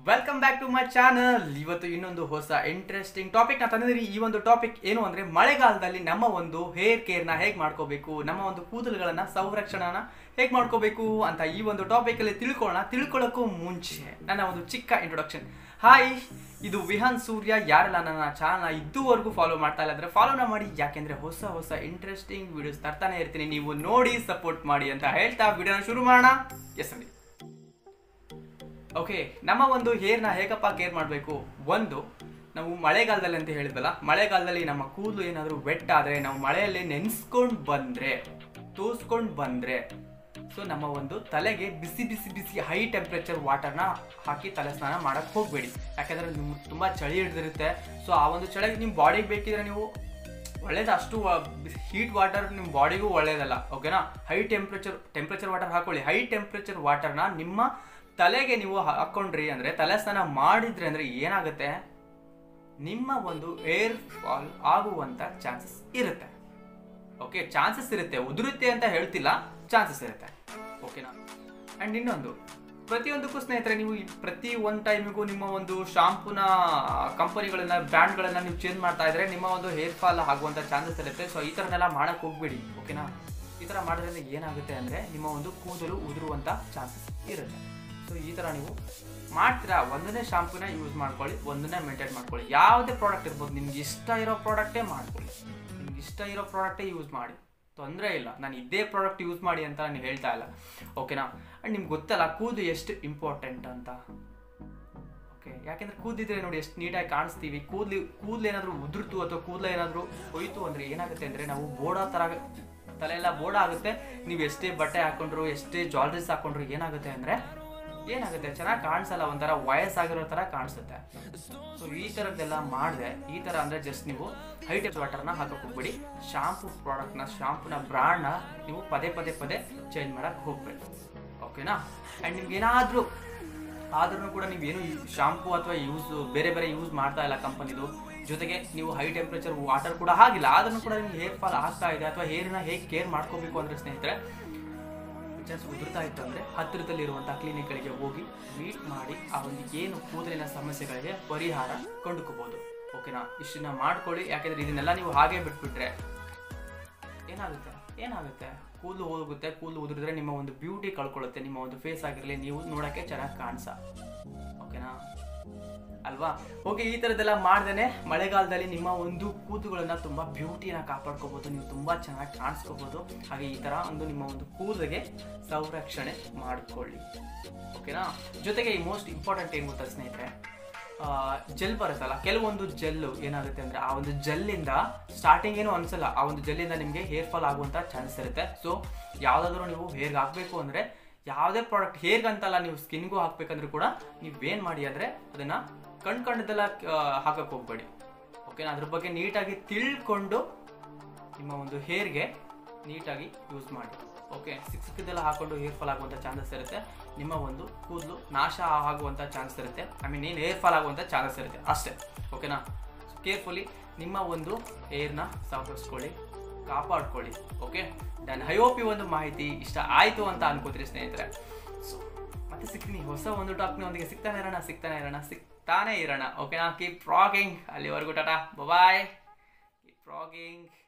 welcome back to my channel ಇವತ್ತು ಇನ್ನೊಂದು ಹೊಸ ಇಂಟ್ರೆಸ್ಟಿಂಗ್ ಟಾಪಿಕ್ ನ ತಂದಿದ್ದೀನಿ ಈ ಒಂದು ಟಾಪಿಕ್ ಏನು ಅಂದ್ರೆ ಮಳೆಗಾಲದಲ್ಲಿ ನಮ್ಮ ಒಂದು ಹೇರ್ ಕೇರ್ ನ ಹೇಗ್ ಮಾಡ್ಕೋಬೇಕು ನಮ್ಮ ಒಂದು ಕೂದಲುಗಳನ್ನ ಸಂರಕ್ಷಣನ ಹೇಗ್ ಮಾಡ್ಕೋಬೇಕು ಅಂತ ಈ ಒಂದು ಟಾಪಿಕ್ ಅಲ್ಲಿ ತಿಳ್ಕೊಳ್ಳೋಣ ತಿಳ್ಕೊಳ್ಳೋಕ್ಕೂ ಮುಂಚೆ ನನ್ನ ಒಂದು ಚಿಕ್ಕ ಇಂಟ್ರೊಡಕ್ಷನ್ ಹಾಯ್ ಇದು ವಿಹಾನ್ ಸೂರ್ಯ ಯಾರೆಲ್ಲ ನನ್ನ ಚಾನಲ್ ಇದುವರೆಗೂ ಫಾಲೋ ಮಾಡ್ತಾ ಇಲ್ಲ ಅಂದ್ರೆ ಫಾಲೋನ ಮಾಡಿ ಯಾಕೆಂದ್ರೆ ಹೊಸ ಹೊಸ ಇಂಟ್ರೆಸ್ಟಿಂಗ್ ವಿಡಿಯೋಸ್ ತರ್ತಾನೆ ಇರ್ತೀನಿ ನೀವು ನೋಡಿ ಸಪೋರ್ಟ್ ಮಾಡಿ ಅಂತ ಹೇಳ್ತಾ ವಿಡಿಯೋನ ಶುರು ಮಾಡೋಣ ಎಸ್ ಅಂడి ಓಕೆ ನಮ್ಮ ಒಂದು ಹೇರ್ನ ಹೇಗಪ್ಪ ಕೇರ್ ಮಾಡಬೇಕು ಒಂದು ನಾವು ಮಳೆಗಾಲದಲ್ಲಿ ಅಂತ ಹೇಳಿದ್ವಲ್ಲ ಮಳೆಗಾಲದಲ್ಲಿ ನಮ್ಮ ಕೂದಲು ಏನಾದರೂ ವೆಟ್ ಆದರೆ ನಾವು ಮಳೆಯಲ್ಲಿ ನೆನೆಸ್ಕೊಂಡು ಬಂದರೆ ತೋರಿಸ್ಕೊಂಡು ಬಂದರೆ ಸೊ ನಮ್ಮ ಒಂದು ತಲೆಗೆ ಬಿಸಿ ಬಿಸಿ ಬಿಸಿ ಹೈ ಟೆಂಪ್ರೇಚರ್ ವಾಟರ್ನ ಹಾಕಿ ತಲೆ ಸ್ನಾನ ಮಾಡಕ್ಕೆ ಹೋಗಬೇಡಿ ಯಾಕೆಂದರೆ ನಿಮ್ಗೆ ತುಂಬ ಚಳಿ ಹಿಡಿದಿರುತ್ತೆ ಸೊ ಆ ಒಂದು ಚಳಿಗೆ ನಿಮ್ಮ ಬಾಡಿಗೆ ಬೇಕಿದ್ರೆ ನೀವು ಒಳ್ಳೇದು ಅಷ್ಟು ಹೀಟ್ ವಾಟರ್ ನಿಮ್ಮ ಬಾಡಿಗೂ ಒಳ್ಳೇದಲ್ಲ ಓಕೆನಾ ಹೈ ಟೆಂಪ್ರೇಚರ್ ಟೆಂಪ್ರೇಚರ್ ವಾಟರ್ ಹಾಕೊಳ್ಳಿ ಹೈ ಟೆಂಪ್ರೇಚರ್ ವಾಟರ್ನ ನಿಮ್ಮ ತಲೆಗೆ ನೀವು ಹಾಕೊಂಡ್ರಿ ಅಂದರೆ ತಲೆ ಸ್ನಾನ ಮಾಡಿದ್ರಿ ಅಂದರೆ ಏನಾಗುತ್ತೆ ನಿಮ್ಮ ಒಂದು ಏರ್ ಫಾಲ್ ಆಗುವಂಥ ಚಾನ್ಸಸ್ ಇರುತ್ತೆ ಓಕೆ ಚಾನ್ಸಸ್ ಇರುತ್ತೆ ಉದುರುತ್ತೆ ಅಂತ ಹೇಳ್ತಿಲ್ಲ ಚಾನ್ಸಸ್ ಇರುತ್ತೆ ಓಕೆನಾ ಆ್ಯಂಡ್ ಇನ್ನೊಂದು ಪ್ರತಿಯೊಂದಕ್ಕೂ ಸ್ನೇಹಿತರೆ ನೀವು ಈ ಪ್ರತಿ ಒಂದು ಟೈಮಿಗೂ ನಿಮ್ಮ ಒಂದು ಶಾಂಪೂನ ಕಂಪನಿಗಳನ್ನ ಬ್ರ್ಯಾಂಡ್ಗಳನ್ನ ನೀವು ಚೇಂಜ್ ಮಾಡ್ತಾ ಇದ್ರೆ ನಿಮ್ಮ ಒಂದು ಹೇರ್ ಫಾಲ್ ಆಗುವಂಥ ಚಾನ್ಸಸ್ ಇರುತ್ತೆ ಸೊ ಈ ಥರನೆಲ್ಲ ಮಾಡಕ್ಕೆ ಹೋಗ್ಬೇಡಿ ಓಕೆನಾ ಈ ಥರ ಮಾಡೋದ್ರಿಂದ ಏನಾಗುತ್ತೆ ಅಂದರೆ ನಿಮ್ಮ ಒಂದು ಕೂದಲು ಉದುರುವಂಥ ಚಾನ್ಸಸ್ ಇರುತ್ತೆ ಸೊ ಈ ಥರ ನೀವು ಮಾಡ್ತೀರಾ ಒಂದನೇ ಶಾಂಪೂನ ಯೂಸ್ ಮಾಡ್ಕೊಳ್ಳಿ ಒಂದನ್ನೇ ಮೇಂಟೈನ್ ಮಾಡ್ಕೊಳ್ಳಿ ಯಾವುದೇ ಪ್ರಾಡಕ್ಟ್ ಇರ್ಬೋದು ನಿಮ್ಗೆ ಇಷ್ಟ ಇರೋ ಪ್ರಾಡಕ್ಟೇ ಮಾಡ್ಕೊಳ್ಳಿ ನಿಮ್ಗೆ ಇಷ್ಟ ಇರೋ ಪ್ರಾಡಕ್ಟೇ ಯೂಸ್ ಮಾಡಿ ತೊಂದರೆ ಇಲ್ಲ ನಾನು ಇದೇ ಪ್ರಾಡಕ್ಟ್ ಯೂಸ್ ಮಾಡಿ ಅಂತ ನಾನು ಹೇಳ್ತಾ ಇಲ್ಲ ಓಕೆನಾ ಆ್ಯಂಡ್ ನಿಮ್ಗೆ ಗೊತ್ತಲ್ಲ ಕೂದು ಎಷ್ಟು ಇಂಪಾರ್ಟೆಂಟ್ ಅಂತ ಓಕೆ ಯಾಕೆಂದ್ರೆ ಕೂದಿದ್ರೆ ನೋಡಿ ಎಷ್ಟು ನೀಟಾಗಿ ಕಾಣಿಸ್ತೀವಿ ಕೂದಲು ಕೂದಲು ಏನಾದರೂ ಉದುರ್ತು ಅಥವಾ ಕೂದಲು ಏನಾದರೂ ಹೋಯ್ತು ಅಂದರೆ ಏನಾಗುತ್ತೆ ಅಂದರೆ ನಾವು ಬೋಡ ಥರ ತಲೆ ಎಲ್ಲ ಬೋಡ ಆಗುತ್ತೆ ನೀವು ಎಷ್ಟೇ ಬಟ್ಟೆ ಹಾಕೊಂಡ್ರು ಎಷ್ಟೇ ಜ್ಯುವೆಲ್ರೀಸ್ ಹಾಕೊಂಡ್ರು ಏನಾಗುತ್ತೆ ಅಂದರೆ ಏನಾಗುತ್ತೆ ಚೆನ್ನಾಗಿ ಕಾಣಿಸಲ್ಲ ಒಂಥರ ವಯಸ್ಸಾಗಿರೋ ಥರ ಕಾಣಿಸುತ್ತೆ ಸೊ ಈ ಥರದ್ದೆಲ್ಲ ಮಾಡಿದೆ ಈ ಥರ ಅಂದರೆ ಜಸ್ಟ್ ನೀವು ಹೈಟೆಕ್ ವಾಟರ್ನ ಹಾಕಕ್ಕೆ ಹೋಗ್ಬೇಡಿ ಶಾಂಪು ಪ್ರಾಡಕ್ಟ್ನ ಶಾಂಪೂನ ಬ್ರ್ಯಾಂಡ್ನ ನೀವು ಪದೇ ಪದೇ ಪದೇ ಚೇಂಜ್ ಮಾಡೋಕ್ಕೆ ಹೋಗ್ಬೇಕು ಓಕೆನಾ ಆ್ಯಂಡ್ ನಿಮ್ಗೆ ಏನಾದರೂ ಆದ್ರೂ ಕೂಡ ನೀವೇನು ಶಾಂಪೂ ಅಥವಾ ಯೂಸ್ ಬೇರೆ ಬೇರೆ ಯೂಸ್ ಮಾಡ್ತಾ ಇಲ್ಲ ಕಂಪನಿದು ಜೊತೆಗೆ ನೀವು ಹೈ ಟೆಂಪ್ರೇಚರ್ ವಾಟರ್ ಕೂಡ ಆಗಿಲ್ಲ ಆದ್ರೂ ಕೂಡ ನಿಮ್ಗೆ ಹೇರ್ ಫಾಲ್ ಆಗ್ತಾ ಇದೆ ಅಥವಾ ಹೇರ್ನ ಹೇಗೆ ಕೇರ್ ಮಾಡ್ಕೋಬೇಕು ಅಂದರೆ ಸ್ನೇಹಿತರೆ ಚಾನ್ಸ್ ಉದುರ್ತಾ ಇತ್ತು ಅಂದರೆ ಹತ್ತಿರದಲ್ಲಿರುವಂಥ ಕ್ಲಿನಿಕ್ಗಳಿಗೆ ಹೋಗಿ ಮೀಟ್ ಮಾಡಿ ಆ ಒಂದು ಏನು ಕೂದಲಿನ ಸಮಸ್ಯೆಗಳಿಗೆ ಪರಿಹಾರ ಕಂಡುಕೋಬಹುದು ಓಕೆನಾ ಇಷ್ಟನ್ನ ಮಾಡ್ಕೊಳ್ಳಿ ಯಾಕೆಂದ್ರೆ ಇದನ್ನೆಲ್ಲ ನೀವು ಹಾಗೆ ಬಿಟ್ಬಿಟ್ರೆ ಏನಾಗುತ್ತೆ ಏನಾಗುತ್ತೆ ಕೂದಲು ಹೋಗುತ್ತೆ ಕೂದಲು ಉದುರಿದ್ರೆ ನಿಮ್ಮ ಒಂದು ಬ್ಯೂಟಿ ಕಳ್ಕೊಳ್ಳುತ್ತೆ ನಿಮ್ಮ ಒಂದು ಫೇಸ್ ಆಗಿರಲಿ ನೀವು ನೋಡೋಕ್ಕೆ ಚೆನ್ನಾಗಿ ಕಾಣಿಸ ಓಕೆನಾ ಅಲ್ವಾ ಓಕೆ ಈ ಥರದ್ದೆಲ್ಲ ಮಾಡ್ದೇ ಮಳೆಗಾಲದಲ್ಲಿ ನಿಮ್ಮ ಒಂದು ಕೂದಲುಗಳನ್ನ ತುಂಬ ಬ್ಯೂಟಿನ ಕಾಪಾಡ್ಕೋಬೋದು ನೀವು ತುಂಬ ಚೆನ್ನಾಗಿ ಕಾಣಿಸ್ಕೋಬೋದು ಹಾಗೆ ಈ ಥರ ಒಂದು ನಿಮ್ಮ ಒಂದು ಕೂದಲಿಗೆ ಸಂರಕ್ಷಣೆ ಮಾಡಿಕೊಳ್ಳಿ ಓಕೆನಾ ಜೊತೆಗೆ ಈ ಮೋಸ್ಟ್ ಇಂಪಾರ್ಟೆಂಟ್ ಏನು ಗೊತ್ತಾ ಸ್ನೇಹಿತರೆ ಜೆಲ್ ಬರುತ್ತಲ್ಲ ಕೆಲವೊಂದು ಜೆಲ್ಲು ಏನಾಗುತ್ತೆ ಅಂದರೆ ಆ ಒಂದು ಜೆಲ್ಲಿಂದ ಸ್ಟಾರ್ಟಿಂಗ್ ಏನು ಅನ್ಸಲ್ಲ ಆ ಒಂದು ಜೆಲ್ಲಿಂದ ನಿಮಗೆ ಹೇರ್ ಫಾಲ್ ಆಗುವಂಥ ಚಾನ್ಸ್ ಇರುತ್ತೆ ಸೊ ಯಾವುದಾದ್ರೂ ನೀವು ಹೇರ್ಗೆ ಹಾಕಬೇಕು ಅಂದರೆ ಯಾವುದೇ ಪ್ರಾಡಕ್ಟ್ ಹೇರ್ಗಂತಲ್ಲ ನೀವು ಸ್ಕಿನ್ಗೂ ಹಾಕ್ಬೇಕಂದ್ರೂ ಕೂಡ ನೀವೇನು ಮಾಡಿ ಅಂದರೆ ಅದನ್ನು ಕಣ್ ಕಣ್ಣದೆಲ್ಲ ಹಾಕಕ್ಕೆ ಹೋಗ್ಬೇಡಿ ಓಕೆನಾ ಅದ್ರ ಬಗ್ಗೆ ನೀಟಾಗಿ ತಿಳ್ಕೊಂಡು ನಿಮ್ಮ ಒಂದು ಹೇರ್ಗೆ ನೀಟಾಗಿ ಯೂಸ್ ಮಾಡಿ ಓಕೆ ಸಿಕ್ ಸಿಕ್ಕದೆಲ್ಲ ಹಾಕೊಂಡು ಹೇರ್ ಫಾಲ್ ಆಗುವಂಥ ಚಾನ್ಸಸ್ ಇರುತ್ತೆ ನಿಮ್ಮ ಒಂದು ಕೂದಲು ನಾಶ ಆಗುವಂಥ ಚಾನ್ಸ್ ಇರುತ್ತೆ ಐ ಮೀನ್ ಏನು ಹೇರ್ ಫಾಲ್ ಆಗುವಂಥ ಚಾನ್ಸಸ್ ಇರುತ್ತೆ ಅಷ್ಟೇ ಓಕೆನಾ ಕೇರ್ಫುಲಿ ನಿಮ್ಮ ಒಂದು ಹೇರ್ನ ಸಂರಕ್ಷಿಸ್ಕೊಳ್ಳಿ ಕಾಪಾಡ್ಕೊಳ್ಳಿ ಓಕೆ ಡನ್ ಐ ಹೋಪ್ ಈ ಒಂದು ಮಾಹಿತಿ ಇಷ್ಟ ಆಯಿತು ಅಂತ ಅನ್ಕೋತೀರಿ ಸ್ನೇಹಿತರೆ ಸೊ ಮತ್ತೆ ಸಿಗ್ತೀನಿ ಹೊಸ ಒಂದು ಟಾಪ್ನೊಂದಿಗೆ ಸಿಗ್ತಾನೆ ಇರೋಣ ಸಿಗ್ತಾನೆ ಇರೋಣ ಸಿಗ್ತಾನೆ ಇರೋಣ ಓಕೆನಾ ಕೀಪ್ ರಾಗಿಂಗ್ ಅಲ್ಲಿವರೆಗೂ ಟಾಟಾ ಬಾಯ್ ಕೀಪ್ ರಾಗಿಂಗ್